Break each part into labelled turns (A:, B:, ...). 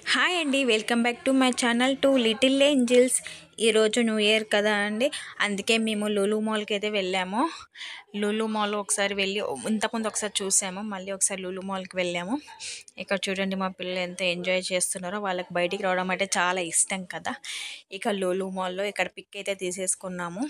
A: hi అండి welcome back to my channel two little angels ఈరోజు new year కదా అండి అందుకే మేము లూలు మాల్కి అయితే వెళ్ళాము లూలు మాల్ ఒకసారి వెళ్ళి ఇంతకుముందు ఒకసారి చూసాము మళ్ళీ ఒకసారి లూలు మాల్కి వెళ్ళాము ఇక్కడ చూడండి మా పిల్లలు ఎంత ఎంజాయ్ చేస్తున్నారో వాళ్ళకి బయటికి రావడం అంటే చాలా ఇష్టం కదా ఇక లూలు మాల్లో ఇక్కడ పిక్ అయితే తీసేసుకున్నాము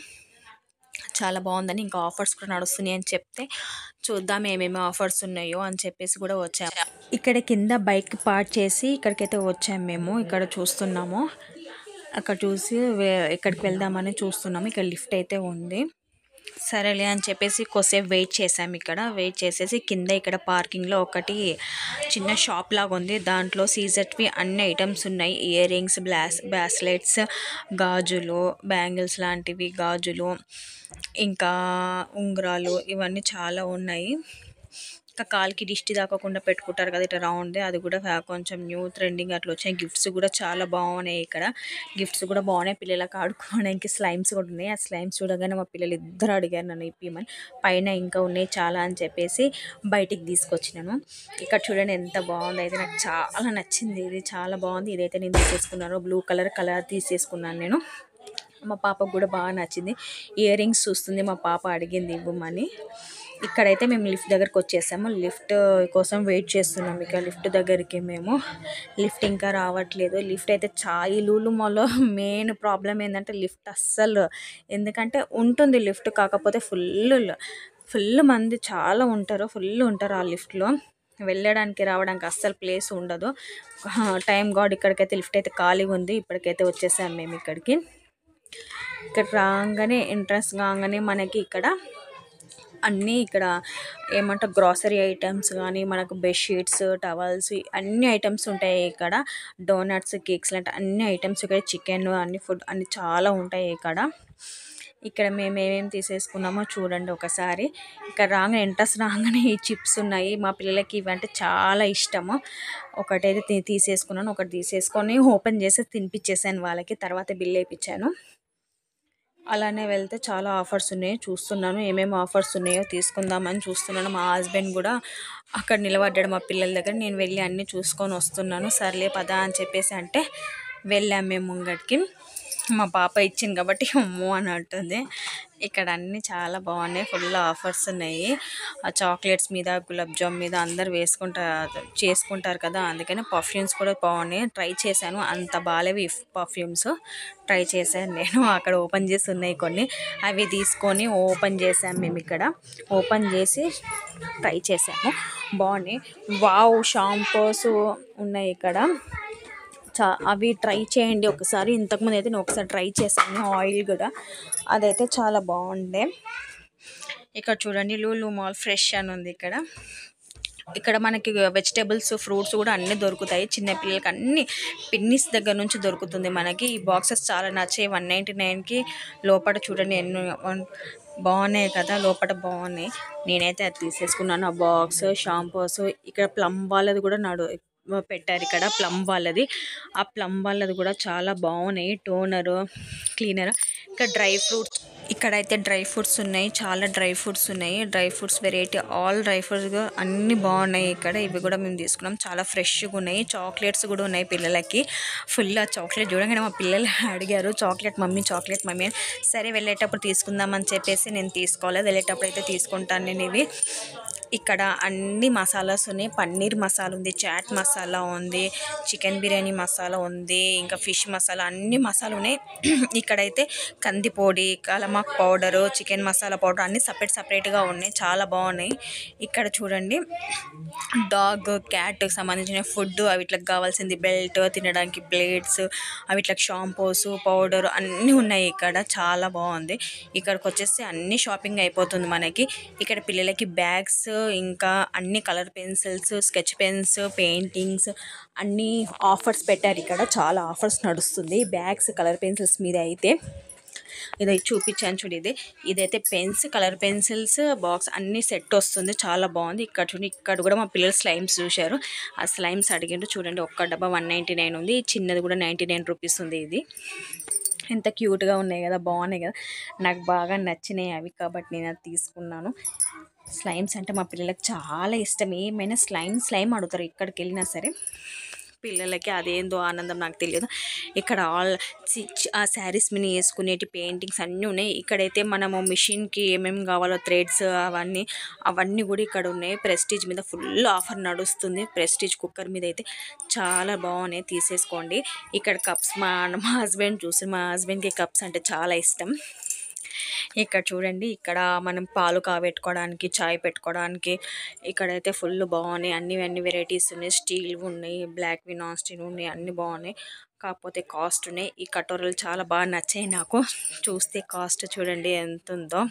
A: చాలా బాగుందని ఇంకా ఆఫర్స్ కూడా నడుస్తున్నాయి అని చెప్తే చూద్దాం ఏమేమి ఆఫర్స్ ఉన్నాయో అని చెప్పేసి కూడా వచ్చాము ఇక్కడ కింద బైక్ పార్క్ చేసి ఇక్కడికైతే వచ్చాము మేము ఇక్కడ చూస్తున్నాము అక్కడ చూసి వే- ఇక్కడికి వెళ్దామని చూస్తున్నాము ఇక్కడ లిఫ్ట్ అయితే ఉంది సరేలే అని చెప్పేసి కొద్దిసేపు వెయిట్ చేసాము ఇక్కడ వెయిట్ చేసేసి కింద ఇక్కడ పార్కింగ్లో ఒకటి చిన్న షాప్ లాగా ఉంది దాంట్లో సీజెట్వి అన్ని ఐటమ్స్ ఉన్నాయి ఇయర్ రింగ్స్ బ్లాస్ బ్రాస్లెట్స్ గాజులు బ్యాంగిల్స్ లాంటివి గాజులు ఇంకా ఉంగరాలు ఇవన్నీ చాలా ఉన్నాయి ఇంకా కాల్కి దిష్టి తాకకుండా పెట్టుకుంటారు కదా ఇట్లా రౌండ్ అది కూడా ఫ్యా- కొంచెం న్యూ ట్రెండింగ్ అట్లా వచ్చాయి గిఫ్ట్స్ కూడా చాలా బాగున్నాయి ఇక్కడ గిఫ్ట్స్ కూడా బాగున్నాయి పిల్లలకు ఆడుకోవడానికి స్లైమ్స్ కూడా ఉన్నాయి ఆ స్లైమ్స్ చూడగానే మా పిల్లలు ఇద్దరు అడిగారు నన్ను ఇప్పిమని పైన ఇంకా ఉన్నాయి చాలా అని చెప్పేసి బయటికి తీసుకొచ్చినాను ఇక్కడ చూడండి ఎంత బాగుంది అయితే నాకు చాలా నచ్చింది ఇది చాలా బాగుంది ఇదైతే నేను తీసేసుకున్నాను బ్లూ కలర్ కలర్ తీసేసుకున్నాను నేను మా పాపకు కూడా బాగా నచ్చింది ఇయర్ రింగ్స్ చూస్తుంది మా పాప అడిగింది ఇవ్వమని ఇక్కడైతే మేము లిఫ్ట్ దగ్గరకు వచ్చేసాము లిఫ్ట్ కోసం వెయిట్ చేస్తున్నాం ఇక లిఫ్ట్ దగ్గరికి మేము లిఫ్ట్ ఇంకా రావట్లేదు లిఫ్ట్ అయితే చా ఈ లూలు మాల్లో మెయిన్ ప్రాబ్లం ఏంటంటే లిఫ్ట్ అస్సలు ఎందుకంటే ఉంటుంది లిఫ్ట్ కాకపోతే ఫుల్ ఫుల్ మంది చాలా ఉంటారు ఫుల్ ఉంటారు ఆ లిఫ్ట్లో వెళ్ళడానికి రావడానికి అస్సలు ప్లేస్ ఉండదు టైం గాడ్ ఇక్కడికైతే లిఫ్ట్ అయితే ఖాళీగా ఉంది ఇప్పటికైతే వచ్చేసాం మేము ఇక్కడికి ఇక్కడ రాగానే ఎంట్రన్స్ కాగానే మనకి ఇక్కడ అన్నీ ఇక్కడ ఏమంటారు గ్రాసరీ ఐటమ్స్ కానీ మనకు బెడ్షీట్స్ టవల్స్ అన్ని ఐటమ్స్ ఉంటాయి ఇక్కడ డోనట్స్ కేక్స్ లాంటి అన్ని ఐటమ్స్ ఇక్కడ చికెన్ అన్ని ఫుడ్ అన్ని చాలా ఉంటాయి ఇక్కడ ఇక్కడ మేము ఏమేమి తీసేసుకున్నామో చూడండి ఒకసారి ఇక్కడ రాగానే ఎంట్రన్స్ రాగానే ఈ చిప్స్ ఉన్నాయి మా పిల్లలకి ఇవంటే చాలా ఇష్టము ఒకటైతే తీ- తీసేసుకున్నాను ఒకటి తీసేసుకొని ఓపెన్ చేసి తినిపించేసాను వాళ్ళకి తర్వాత బిల్ వేయించాను అలానే వెళ్తే చాలా ఆఫర్స్ ఉన్నాయి చూస్తున్నాను ఏమేమి ఆఫర్స్ ఉన్నాయో తీసుకుందామని చూస్తున్నాను మా హస్బెండ్ కూడా అక్కడ నిలబడ్డాడు మా పిల్లల దగ్గర నేను వెళ్ళి అన్నీ చూసుకొని వస్తున్నాను సర్లే పదా అని చెప్పేసి అంటే వెళ్ళాం మేము ముంగటికి మా పాప ఇచ్చింది కాబట్టి అమ్మో అని అంటుంది ఇక్కడ అన్నీ చాలా బాగున్నాయి ఫుల్ ఆఫర్స్ ఉన్నాయి ఆ చాక్లెట్స్ మీద గులాబ్ జామ్ మీద అందరు వేసుకుంటారు చేసుకుంటారు కదా అందుకని పర్ఫ్యూమ్స్ కూడా బాగున్నాయి ట్రై చేశాను అంత బాగాలేవి పర్ఫ్యూమ్స్ ట్రై చేశాను నేను అక్కడ ఓపెన్ చేసి ఉన్నాయి కొన్ని అవి తీసుకొని ఓపెన్ చేసాం మేము ఇక్కడ ఓపెన్ చేసి ట్రై చేసాము బాగున్నాయి వావ్ షాంపూస్ ఉన్నాయి ఇక్కడ చా అవి ట్రై చేయండి ఒకసారి ఇంతకుముందు అయితే నేను ఒకసారి ట్రై చేశాను ఆయిల్ కూడా అదైతే చాలా బాగుండే ఇక్కడ చూడండి లూలు మాల్ ఫ్రెష్ అని ఉంది ఇక్కడ ఇక్కడ మనకి వెజిటేబుల్స్ ఫ్రూట్స్ కూడా అన్నీ దొరుకుతాయి చిన్న పిల్లలకి అన్ని పిన్నిస్ దగ్గర నుంచి దొరుకుతుంది మనకి ఈ బాక్సెస్ చాలా నచ్చాయి వన్ నైంటీ నైన్కి లోపల చూడండి ఎన్నో వన్- బాగున్నాయి కదా లోపల బాగున్నాయి నేనైతే అది తీసేసుకున్నాను ఆ బాక్స్ షాంపూస్ ఇక్కడ ప్లమ్ వాళ్ళది కూడా నడు పెట్టారు ఇక్కడ ప్లమ్ వాళ్ళది ఆ ప్లమ్ వాళ్ళది కూడా చాలా బాగున్నాయి టోనరు క్లీనర్ ఇక్కడ డ్రై ఫ్రూట్స్ ఇక్కడైతే డ్రై ఫ్రూట్స్ ఉన్నాయి చాలా డ్రై ఫ్రూట్స్ ఉన్నాయి dry fruits variety all dry fruits అన్ని బాగున్నాయి ఇక్కడ ఇవి కూడా మేము తీసుకున్నాం చాలా ఫ్రెష్గా ఉన్నాయి చాక్లెట్స్ కూడా ఉన్నాయి పిల్లలకి ఫుల్ ఆ చాక్లెట్ చూడగానే మా పిల్లలు అడిగారు చాక్లెట్ మమ్మీ చాక్లెట్ మమ్మీ అని సరే వెళ్ళేటప్పుడు తీసుకుందామని చెప్పేసి నేను తీసుకోలేదు వెళ్ళేటప్పుడు అయితే తీసుకుంటాను నేను ఇవి ఇక్కడ అన్ని మసాలాస్ ఉన్నాయి పన్నీర్ మసాలా ఉంది చాట్ మసాలా ఉంది చికెన్ బిర్యానీ మసాలా ఉంది ఇంకా ఫిష్ మసాలా అన్ని మసాలా ఉన్నాయి ఇక్కడైతే కంది పొడి కలమాక్ పౌడరు చికెన్ మసాలా పౌడర్ అన్ని సపరేట్ సపరేట్గా ఉన్నాయి చాలా బాగున్నాయి ఇక్కడ చూడండి డాగ్ క్యాట్ సంబంధించిన ఫుడ్ అవిట్లకు కావాల్సింది బెల్ట్ తినడానికి ప్లేట్స్ అవిట్లకు షాంపూస్ పౌడర్ అన్నీ ఉన్నాయి ఇక్కడ చాలా బాగుంది ఇక్కడికి వచ్చేసి అన్ని షాపింగ్ అయిపోతుంది మనకి ఇక్కడ పిల్లలకి బ్యాగ్స్ ఇంకా అన్ని colour pencils sketch pens paintings అన్ని ఆఫర్స్ పెట్టారు ఇక్కడ చాలా ఆఫర్స్ నడుస్తుంది బ్యాగ్స్ కలర్ పెన్సిల్స్ మీద అయితే ఇది చూపించాను చూడు ఇది ఇదైతే పెన్స్ కలర్ పెన్సిల్స్ బాక్స్ అన్ని సెట్ వస్తుంది చాలా బాగుంది ఇక్కడ చూడండి ఇక్కడ కూడా మా పిల్లలు స్లైమ్స్ చూశారు ఆ స్లైమ్స్ అడిగిండ్రు చూడండి ఒక్క డబ్బా వన్ నైంటీ నైన్ ఉంది చిన్నది కూడా నైంటీ నైన్ రూపీస్ ఉంది ఇది ఎంత క్యూట్గా ఉన్నాయి కదా బాగున్నాయి కదా నాకు బాగా నచ్చినాయి అవి కాబట్టి నేను అది తీసుకున్నాను స్లైమ్స్ అంటే మా పిల్లలకు చాలా ఇష్టం ఏమైనా స్లైమ్ స్లైమ్ అడుగుతారు ఎక్కడికి వెళ్ళినా సరే పిల్లలకి అదేందో ఆనందం నాకు తెలియదు ఇక్కడ ఆల్ చి- చి- ఆ శారీస్ మీద వేసుకునేటి పెయింటింగ్స్ అన్నీ ఉన్నాయి ఇక్కడైతే మనము మిషన్కి ఏమేమి కావాలో థ్రెడ్స్ అవన్నీ అవన్నీ కూడా ఇక్కడ ఉన్నాయి ప్రెస్టీజ్ మీద ఫుల్ ఆఫర్ నడుస్తుంది ప్రెస్టీజ్ కుక్కర్ మీద అయితే చాలా బాగున్నాయి తీసేసుకోండి ఇక్కడ కప్స్ మా మా హస్బెండ్ చూసి మా హస్బెండ్కి కప్స్ అంటే చాలా ఇష్టం ఇక్కడ చూడండి ఇక్కడ మనం పాలు కాబెట్టుకోవడానికి చాయ్ పెట్టుకోవడానికి ఇక్కడైతే ఫుల్ బాగున్నాయి అన్ని అన్ని వెరైటీస్ ఉన్నాయి స్టీల్ ఉన్నాయి బ్లాక్ వి నాన్ స్టీల్ ఉన్నాయి అన్ని బాగున్నాయి కాకపోతే కాస్ట్ ఉన్నాయి ఈ కటోరలు చాలా బాగా నచ్చాయి నాకు చూస్తే కాస్ట్ చూడండి ఎంత ఉందో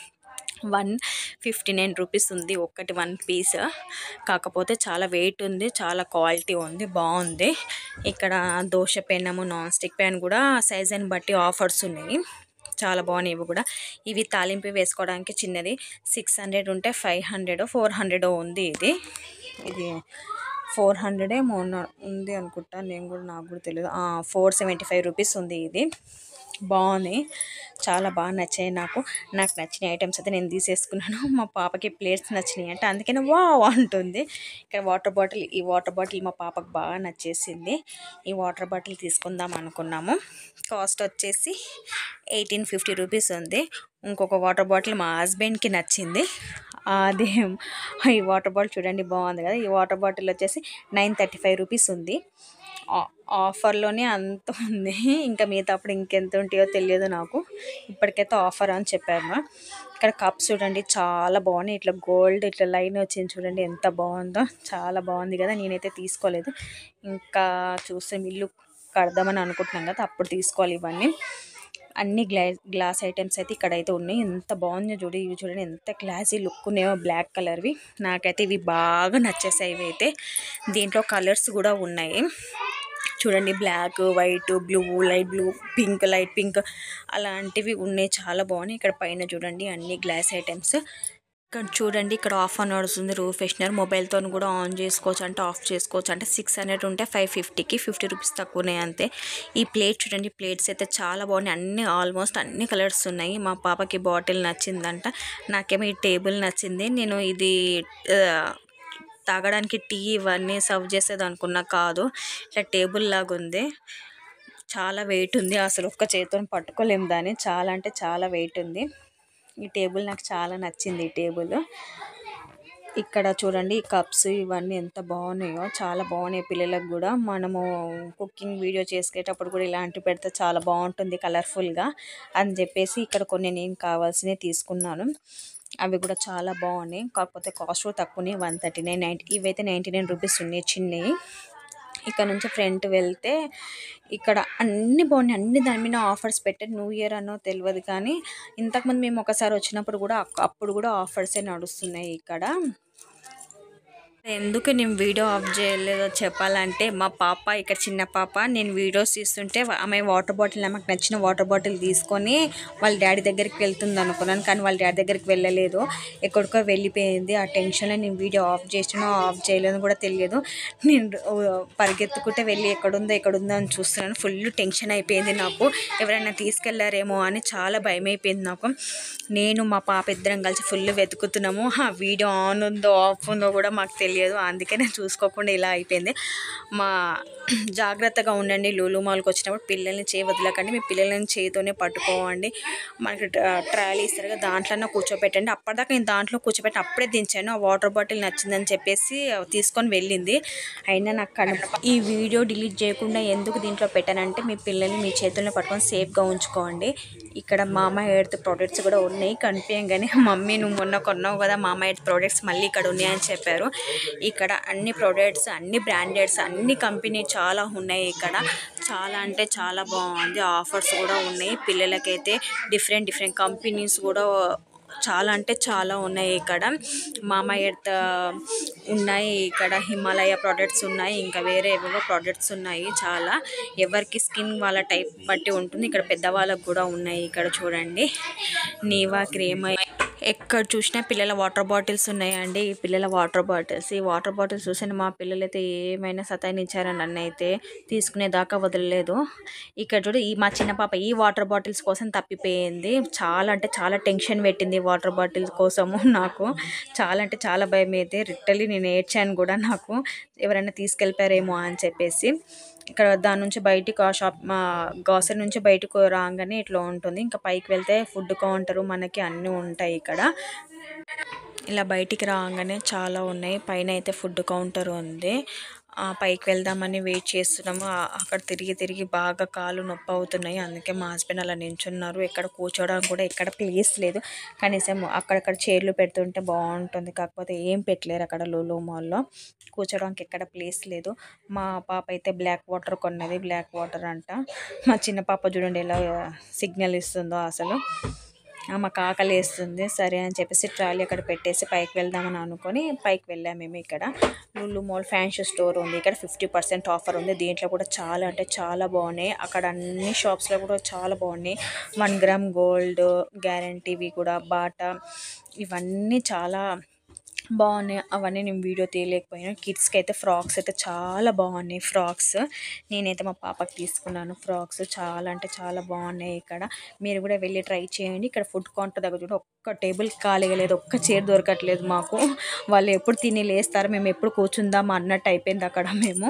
A: వన్ ఫిఫ్టీ నైన్ రూపీస్ ఉంది ఒక్కటి వన్ పీస్ కాకపోతే చాలా వెయిట్ ఉంది చాలా క్వాలిటీ ఉంది బాగుంది ఇక్కడ దోశ పెనము నాన్ స్టిక్ ప్యాన్ కూడా సైజుని బట్టి ఆఫర్స్ ఉన్నాయి చాలా బాగున్నాయి ఇవి కూడా ఇవి తాలింపు వేసుకోవడానికి చిన్నది సిక్స్ హండ్రెడ్ ఉంటే ఫైవ్ హండ్రెడ్ ఫోర్ హండ్రెడ్ ఉంది ఇది ఇది ఫోర్ హండ్రెడే మొన్న ఉంది అనుకుంటా నేను కూడా నాకు కూడా తెలియదు ఫోర్ సెవెంటీ ఫైవ్ రూపీస్ ఉంది ఇది బాగుంది చాలా బాగా నచ్చాయి నాకు నాకు నచ్చిన ఐటమ్స్ అయితే నేను తీసేసుకున్నాను మా పాపకి ప్లేట్స్ నచ్చినాయి అంటే అందుకని వా అంటుంది ఇక్కడ వాటర్ బాటిల్ ఈ వాటర్ బాటిల్ మా పాపకు బాగా నచ్చేసింది ఈ వాటర్ బాటిల్ తీసుకుందాం అనుకున్నాము కాస్ట్ వచ్చేసి ఎయిటీన్ ఫిఫ్టీ రూపీస్ ఉంది ఇంకొక వాటర్ బాటిల్ మా హస్బెండ్కి నచ్చింది అది ఈ వాటర్ బాటిల్ చూడండి బాగుంది కదా ఈ వాటర్ బాటిల్ వచ్చేసి నైన్ థర్టీ ఫైవ్ రూపీస్ ఉంది ఆ- ఆఫర్లోనే అంత ఉంది ఇంకా మిగతా అప్పుడు ఇంకెంత ఉంటాయో తెలియదు నాకు ఇప్పటికైతే ఆఫర్ అని చెప్పారు ఇక్కడ కప్స్ చూడండి చాలా బాగున్నాయి ఇట్లా గోల్డ్ ఇట్లా లైన్ వచ్చింది చూడండి ఎంత బాగుందో చాలా బాగుంది కదా నేనైతే తీసుకోలేదు ఇంకా చూస్తే ఇల్లు కడదామని అనుకుంటున్నాం కదా అప్పుడు తీసుకోవాలి ఇవన్నీ అన్ని గ్లా గ్లాస్ ఐటమ్స్ అయితే ఇక్కడ అయితే ఉన్నాయి ఎంత బాగుందో చూడు ఇవి చూడండి ఎంత క్లాసీ లుక్ ఉన్నాయో బ్లాక్ కలర్వి నాకైతే ఇవి బాగా నచ్చేసాయి ఇవి అయితే దీంట్లో కలర్స్ కూడా ఉన్నాయి చూడండి black white blue light blue pink light pink అలాంటివి ఉన్నాయి చాలా బాగున్నాయి ఇక్కడ పైన చూడండి అన్ని గ్లాస్ ఐటమ్స్ ఇక్కడ చూడండి ఇక్కడ ఆఫ్ అని నడుస్తుంది రూమ్ ఫ్రెషనర్ మొబైల్తో కూడా ఆన్ చేసుకోవచ్చు అంటే ఆఫ్ చేసుకోవచ్చు అంటే సిక్స్ హండ్రెడ్ ఉంటే ఫైవ్ ఫిఫ్టీకి ఫిఫ్టీ రూపీస్ తక్కువనే అంతే ఈ ప్లేట్ చూడండి ప్లేట్స్ అయితే చాలా బాగున్నాయి అన్ని ఆల్మోస్ట్ అన్ని కలర్స్ ఉన్నాయి మా పాపకి బాటిల్ నచ్చిందంట నాకేమో ఈ టేబుల్ నచ్చింది నేను ఇది ఆ, తాగడానికి టీ ఇవన్నీ సర్వ్ చేసేది అనుకున్నా కాదు ఇట్లా టేబుల్ లాగా ఉంది చాలా వెయిట్ ఉంది అసలు ఒక్క చేతితో పట్టుకోలేము దాన్ని చాలా అంటే చాలా వెయిట్ ఉంది ఈ టేబుల్ నాకు చాలా నచ్చింది ఈ టేబుల్ ఇక్కడ చూడండి ఈ కప్స్ ఇవన్నీ ఎంత బాగున్నాయో చాలా బాగున్నాయి పిల్లలకు కూడా మనము కుకింగ్ వీడియో చేసుకునేటప్పుడు కూడా ఇలాంటివి పెడితే చాలా బాగుంటుంది కలర్ఫుల్గా అని చెప్పేసి ఇక్కడ కొన్ని నేను కావాల్సినవి తీసుకున్నాను అవి కూడా చాలా బాగున్నాయి కాకపోతే కాస్ట్ కూడా తక్కువనే వన్ థర్టీ నైన్ నైంటీ ఇవైతే నైంటీ నైన్ రూపీస్ ఉన్నాయి చిన్నవి ఇక్కడ నుంచి ఫ్రంట్ వెళ్తే ఇక్కడ అన్ని బాగున్నాయి అన్ని దాని మీద ఆఫర్స్ పెట్టారు న్యూ ఇయర్ అనో తెలియదు కానీ ఇంతకుముందు మేము ఒకసారి వచ్చినప్పుడు కూడా అక్- అప్పుడు కూడా ఆఫర్సే నడుస్తున్నాయి ఇక్కడ ఎందుకు నేను వీడియో ఆఫ్ చేయలేదో చెప్పాలంటే మా పాప ఇక్కడ చిన్న పాప నేను వీడియోస్ తీస్తుంటే ఆమె వాటర్ బాటిల్ ఆమెకు నచ్చిన వాటర్ బాటిల్ తీసుకొని వాళ్ళ డాడీ దగ్గరికి వెళ్తుంది అనుకున్నాను కానీ వాళ్ళ డాడీ దగ్గరికి వెళ్ళలేదు ఎక్కడికో వెళ్ళిపోయింది ఆ టెన్షన్లో నేను వీడియో ఆఫ్ చేసినా ఆఫ్ చేయలేదని కూడా తెలియదు నేను ఆ, పరిగెత్తుకుంటే వెళ్ళి ఎక్కడుందో ఎక్కడుందో అని చూస్తున్నాను ఫుల్ టెన్షన్ అయిపోయింది నాకు ఎవరైనా తీసుకెళ్లారేమో అని చాలా భయం అయిపోయింది నాకు నేను మా పాప ఇద్దరం కలిసి ఫుల్ వెతుకుతున్నాము ఆ వీడియో ఆన్ ఉందో ఆఫ్ ఉందో కూడా మాకు తెలియదు అందుకే నేను చూసుకోకుండా ఇలా అయిపోయింది మా జాగ్రత్తగా ఉండండి లూలు మాల్కి వచ్చినప్పుడు పిల్లల్ని చేయి వదలకండి మీ పిల్లల్ని చేయితోనే పట్టుకోవండి మనకి ట్రాలీ ఇస్తారు కదా దాంట్లోనే కూర్చోబెట్టండి అప్పటిదాకా నేను దాంట్లో కూర్చోబెట్టి అప్పుడే దించాను ఆ వాటర్ బాటిల్ నచ్చిందని చెప్పేసి తీసుకొని వెళ్ళింది అయినా నాకు కన ఈ వీడియో డిలీట్ చేయకుండా ఎందుకు దీంట్లో పెట్టానంటే మీ పిల్లల్ని మీ చేతుల్లో పట్టుకొని సేఫ్గా ఉంచుకోండి ఇక్కడ మామ ఎర్త్ ప్రోడక్ట్స్ కూడా ఉన్నాయి కనిపించగానే మమ్మీ నువ్వు మొన్న కొన్నావు కదా మామ ఎర్త్ ప్రోడక్ట్స్ మళ్ళీ ఇక్కడ ఉన్నాయని చెప్పారు ఇక్కడ అన్ని ప్రోడక్ట్స్ అన్ని బ్రాండెడ్స్ అన్ని కంపెనీ చాలా ఉన్నాయి ఇక్కడ చాలా అంటే చాలా బాగుంది ఆఫర్స్ కూడా ఉన్నాయి పిల్లలకైతే డిఫరెంట్ డిఫరెంట్ కంపెనీస్ కూడా చాలా అంటే చాలా ఉన్నాయి ఇక్కడ మామ ఎర్త్ ఉన్నాయి ఇక్కడ హిమాలయ ప్రోడక్ట్స్ ఉన్నాయి ఇంకా వేరే ఏవేవో ప్రోడక్ట్స్ ఉన్నాయి చాలా ఎవరికి స్కిన్ వాళ్ళ టైప్ బట్టి ఉంటుంది ఇక్కడ పెద్దవాళ్ళకు కూడా ఉన్నాయి ఇక్కడ చూడండి నీవా క్రీమ్ ఎక్కడ చూసినా పిల్లల వాటర్ బాటిల్స్ ఉన్నాయండి ఈ పిల్లల వాటర్ బాటిల్స్ ఈ వాటర్ బాటిల్స్ చూసిన మా పిల్లలైతే ఏమైనా సతాయినిచ్చారని నన్ను అయితే తీసుకునేదాకా వదలలేదు ఇక్కడ చూడు ఈ మా చిన్న పాప ఈ వాటర్ బాటిల్స్ కోసం తప్పిపోయింది చాలా అంటే చాలా టెన్షన్ పెట్టింది వాటర్ బాటిల్స్ కోసము నాకు చాలా అంటే చాలా భయం అయితే రిటర్లీ నేను ఏడ్చాను కూడా నాకు ఎవరైనా తీసుకెళ్ళిపోయారేమో అని చెప్పేసి ఇక్కడ దాని నుంచి బయటికి ఆ షాప్ మా గ్రాసరీ నుంచి బయటకు రాగానే ఇట్లా ఉంటుంది ఇంకా పైకి వెళ్తే ఫుడ్ కౌంటరు మనకి అన్నీ ఉంటాయి ఇక్కడ ఇలా బయటికి రాగానే చాలా ఉన్నాయి పైన అయితే ఫుడ్ కౌంటర్ ఉంది ఆ, పైకి వెళ్దామని వెయిట్ చేస్తున్నాము ఆ- అక్కడ తిరిగి తిరిగి బాగా కాళ్ళు నొప్పి అవుతున్నాయి అందుకే మా హస్బెండ్ అలా నించున్నారు ఎక్కడ కూర్చోవడానికి కూడా ఎక్కడ ప్లేస్ లేదు కనీసం అక్కడక్కడ చైర్లు పెడుతుంటే బాగుంటుంది కాకపోతే ఏం పెట్టలేరు అక్కడ లూలు మాల్లో కూర్చోడానికి ఎక్కడ ప్లేస్ లేదు మా పాప అయితే బ్లాక్ వాటర్ కొన్నది బ్లాక్ వాటర్ అంట మా చిన్న పాప చూడండి ఎలా సిగ్నల్ ఇస్తుందో అసలు ఆ, మాకు ఆకలి వేస్తుంది సరే అని చెప్పేసి ట్రాలీ అక్కడ పెట్టేసి పైకి వెళ్దామని అనుకొని పైకి వెళ్ళాము మేము ఇక్కడ లులు మాల్ ఫ్యాన్సీ స్టోర్ ఉంది ఇక్కడ ఫిఫ్టీ పర్సెంట్ ఆఫర్ ఉంది దీంట్లో కూడా చాలా అంటే చాలా బాగున్నాయి అక్కడ అన్ని షాప్స్లో కూడా చాలా బాగున్నాయి వన్ గ్రామ్ గోల్డ్ గ్యారంటీవి కూడా బాటా ఇవన్నీ చాలా బాగున్నాయి అవన్నీ నేను వీడియో తీయలేకపోయాను కిడ్స్కి అయితే ఫ్రాక్స్ అయితే చాలా బాగున్నాయి ఫ్రాక్స్ నేనైతే మా పాపకి తీసుకున్నాను ఫ్రాక్స్ చాలా అంటే చాలా బాగున్నాయి ఇక్కడ మీరు కూడా వెళ్ళి ట్రై చేయండి ఇక్కడ ఫుడ్ కౌంటర్ దగ్గర చూడండి ఒక్క టేబుల్ ఖాళీగా లేదు ఒక్క చైర్ దొరకట్లేదు మాకు వాళ్ళు ఎప్పుడు తిని లేస్తారు మేము ఎప్పుడు కూర్చుందాం అన్నట్టు అయిపోయింది అక్కడ మేము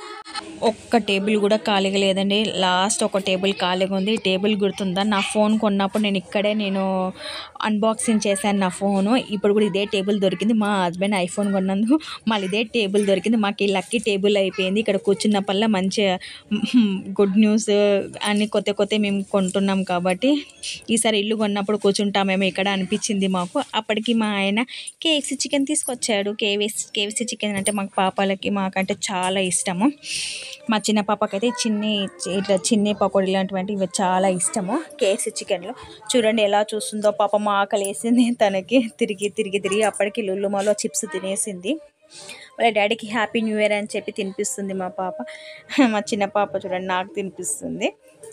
A: ఒక్క టేబుల్ కూడా ఖాళీగా లేదండి లాస్ట్ ఒక టేబుల్ ఖాళీగా ఉంది ఈ టేబుల్ గుర్తుందా నా ఫోన్ కొన్నప్పుడు నేను ఇక్కడే నేను అన్బాక్సింగ్ చేశాను నా ఫోను ఇప్పుడు కూడా ఇదే టేబుల్ దొరికింది మా హస్బెండ్ ఐఫోన్ కొన్నందుకు మళ్ళీ ఇదే టేబుల్ దొరికింది మాకు ఈ లక్కీ టేబుల్ అయిపోయింది ఇక్కడ కూర్చున్నప్పల్లా మంచిగా గుడ్ న్యూస్ అన్ని కొత్త కొత్త మేము కొంటున్నాం కాబట్టి ఈసారి ఇల్లు కొన్నప్పుడు కూర్చుంటామేమో ఇక్కడ అనిపించింది మాకు అప్పటికి మా ఆయన కేఎఫ్సి చికెన్ తీసుకొచ్చాడు కేవీఎస్ కేఎఫ్సి చికెన్ అంటే మాకు పాపాలకి మాకంటే చాలా ఇష్టము మా చిన్న పాపకైతే చిన్ని ఇట్లా చిన్ని పకోడీ ఇలాంటివంటి ఇవి చాలా ఇష్టము కేఎఫ్సి చికెన్లో చూడండి ఎలా చూస్తుందో పాప మా ఆకలి వేసింది తనకి తిరిగి తిరిగి తిరిగి అప్పటికి లుల్లుమాలో చిప్స్ తినేసింది వాళ్ళ డాడీకి హ్యాపీ న్యూ ఇయర్ అని చెప్పి తినిపిస్తుంది మా పాప మా చిన్న పాప చూడండి నాకు తినిపిస్తుంది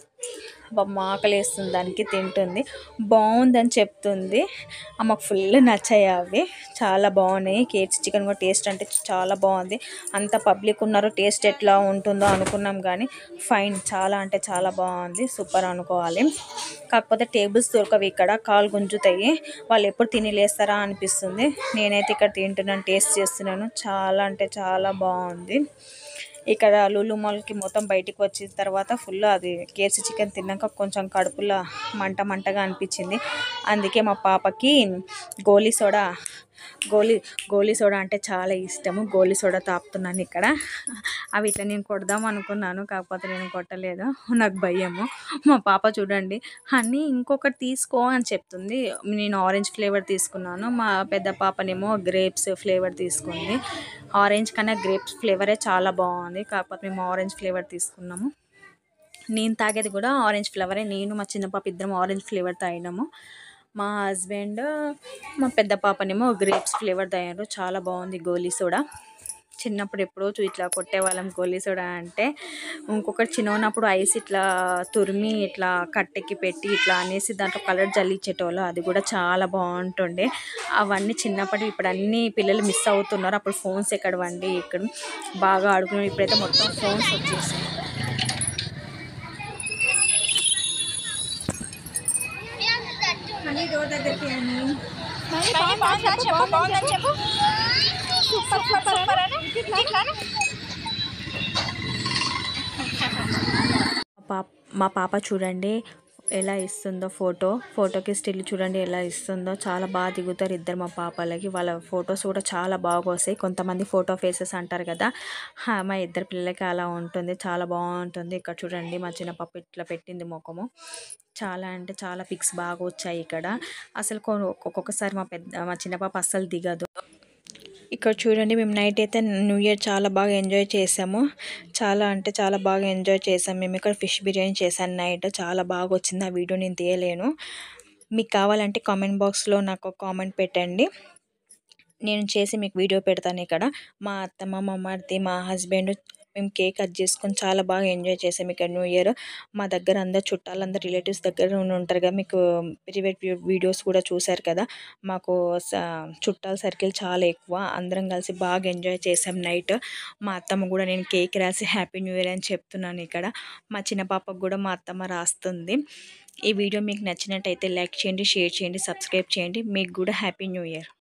A: పాపం ఆకలి వేస్తుంది దానికి తింటుంది బాగుందని చెప్తుంది ఆమెకు ఫుల్ నచ్చాయి అవి చాలా బాగున్నాయి కేఎఫ్సీ చికెన్ కూడా టేస్ట్ అంటే చాలా బాగుంది అంత పబ్లిక్ ఉన్నారు టేస్ట్ ఎట్లా ఉంటుందో అనుకున్నాం కానీ ఫైన్ చాలా అంటే చాలా బాగుంది సూపర్ అనుకోవాలి కాకపోతే టేబుల్స్ దొరకవు ఇక్కడ కాలు గుంజుతాయి వాళ్ళు ఎప్పుడు తిని లేస్తారా అనిపిస్తుంది నేనైతే ఇక్కడ తింటున్నాను టేస్ట్ చేస్తున్నాను చాలా అంటే చాలా బాగుంది ఇక్కడ లులు మాల్కి మొత్తం బయటికి వచ్చిన తర్వాత ఫుల్ అది కేసీ చికెన్ తిన్నాక కొంచెం కడుపులో మంట మంటగా అనిపించింది అందుకే మా పాపకి గోలీ సోడా గోలీ గోలీ సోడా అంటే చాలా ఇష్టము గోలీ సోడా తాపుతున్నాను ఇక్కడ అవి ఇట్లా నేను కొడదాం అనుకున్నాను కాకపోతే నేను కొట్టలేదు నాకు భయము మా పాప చూడండి హనీ ఇంకొకటి తీసుకో అని చెప్తుంది నేను ఆరెంజ్ ఫ్లేవర్ తీసుకున్నాను మా పెద్ద పాపనేమో గ్రేప్స్ ఫ్లేవర్ తీసుకుంది ఆరెంజ్ కన్నా గ్రేప్స్ ఫ్లేవరే చాలా బాగుంది కాకపోతే మేము ఆరెంజ్ ఫ్లేవర్ తీసుకున్నాము నేను తాగేది కూడా ఆరెంజ్ ఫ్లేవరే నేను మా చిన్న పాప ఇద్దరం ఆరెంజ్ ఫ్లేవర్ తాగినాము మా హస్బెండ్ మా పెద్ద పాపనేమో గ్రేప్స్ ఫ్లేవర్ తాగారు చాలా బాగుంది గోలీ సోడా చిన్నప్పుడు ఎప్పుడో చూ ఇట్లా కొట్టేవాళ్ళం గోలీ సోడా అంటే ఇంకొకటి చిన్న ఉన్నప్పుడు ఐస్ ఇట్లా తురిమి ఇట్లా కట్టెకి పెట్టి ఇట్లా అనేసి దాంట్లో కలర్ జల్లిచ్చేటోళ్ళు అది కూడా చాలా బాగుంటుండే అవన్నీ చిన్నప్పటి ఇప్పుడు అన్ని పిల్లలు మిస్ అవుతున్నారు అప్పుడు ఫోన్స్ ఎక్కడ వండి ఇక్కడ బాగా ఆడుకున్నారు ఇప్పుడైతే మొత్తం ఫోన్స్ వచ్చేసాయి పాప మా పాప చూడండి ఎలా ఇస్తుందో ఫోటో ఫోటోకి స్టిల్ చూడండి ఎలా ఇస్తుందో చాలా బాగా దిగుతారు ఇద్దరు మా పాపలకి వాళ్ళ ఫొటోస్ కూడా చాలా బాగా వస్తాయి కొంతమంది ఫోటో ఫేసెస్ అంటారు కదా హా, మా ఇద్దరు పిల్లలకి అలా ఉంటుంది చాలా బాగుంటుంది ఇక్కడ చూడండి మా చిన్న పాప ఇట్లా పెట్టింది ముఖము చాలా అంటే చాలా పిక్స్ బాగా వచ్చాయి ఇక్కడ అసలు కొ- ఒక్కొక్కసారి మా పెద్ద మా చిన్న పాప అస్సలు దిగదు ఇక్కడ చూడండి మేము నైట్ అయితే న్యూ ఇయర్ చాలా బాగా ఎంజాయ్ చేసాము చాలా అంటే చాలా బాగా ఎంజాయ్ చేసాము మేము ఇక్కడ ఫిష్ బిర్యానీ చేశాను నైట్ చాలా బాగా వచ్చింది ఆ వీడియో నేను తీయలేను మీకు కావాలంటే కామెంట్ బాక్స్లో నాకు కామెంట్ పెట్టండి నేను చేసి మీకు వీడియో పెడతాను ఇక్కడ మా అత్తమ్మ మా మరిది మా హస్బెండ్ మేము కేక్ కట్ చేసుకొని చాలా బాగా ఎంజాయ్ చేసాము ఇక్కడ న్యూ ఇయర్ మా దగ్గర అందరు చుట్టాలందరూ రిలేటివ్స్ దగ్గర ఉండి ఉంటారు కదా మీకు ప్రివేట్ వీడియోస్ కూడా చూశారు కదా మాకు స- చుట్టాల సర్కిల్ చాలా ఎక్కువ అందరం కలిసి బాగా ఎంజాయ్ చేసాం నైట్ మా అత్తమ్మ కూడా నేను కేక్ రాసి హ్యాపీ న్యూ ఇయర్ అని చెప్తున్నాను ఇక్కడ మా చిన్న పాపకు కూడా మా అత్తమ్మ రాస్తుంది ఈ వీడియో మీకు నచ్చినట్టయితే లైక్ చేయండి షేర్ చేయండి సబ్స్క్రైబ్ చేయండి మీకు కూడా హ్యాపీ న్యూ ఇయర్